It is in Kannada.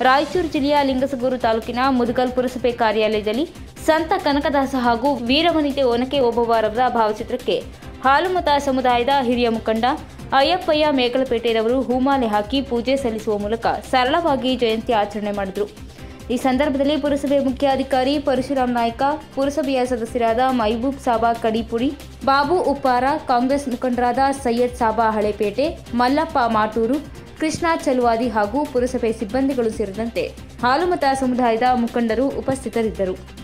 ರಾಯಚೂರು ಜಿಲ್ಲೆಯ ಲಿಂಗಸಗೂರು ತಾಲೂಕಿನ ಮುದಗಲ್ ಪುರಸಭೆ ಕಾರ್ಯಾಲಯದಲ್ಲಿ ಸಂತ ಕನಕದಾಸ ಹಾಗೂ ವೀರವನಿತೆ ಒನಕೆ ಓಬವ್ವರವರ ಭಾವಚಿತ್ರಕ್ಕೆ ಹಾಲುಮತ ಸಮುದಾಯದ ಹಿರಿಯ ಮುಖಂಡ ಅಯ್ಯಪ್ಪಯ್ಯ ಮೇಕಲಪೇಟೆರವರು ಹೂಮಾಲೆ ಹಾಕಿ ಪೂಜೆ ಸಲ್ಲಿಸುವ ಮೂಲಕ ಸರಳವಾಗಿ ಜಯಂತಿ ಆಚರಣೆ ಮಾಡಿದರು ಈ ಸಂದರ್ಭದಲ್ಲಿ ಪುರಸಭೆ ಮುಖ್ಯಾಧಿಕಾರಿ ಪರಶುರಾಮ್ ನಾಯ್ಕ ಪುರಸಭೆಯ ಸದಸ್ಯರಾದ ಮೈಬೂಬ್ ಸಾಬಾ ಕಡಿಪುಡಿ ಬಾಬು ಉಪ್ಪಾರ ಕಾಂಗ್ರೆಸ್ ಮುಖಂಡರಾದ ಸೈಯದ್ ಸಾಬಾ ಹಳೆಪೇಟೆ ಮಲ್ಲಪ್ಪ ಮಾಟೂರು ಕೃಷ್ಣ ಚಲುವಾದಿ ಹಾಗೂ ಪುರಸಭೆ ಸಿಬ್ಬಂದಿಗಳು ಸೇರಿದಂತೆ ಹಾಲುಮತ ಸಮುದಾಯದ ಮುಖಂಡರು ಉಪಸ್ಥಿತರಿದ್ದರು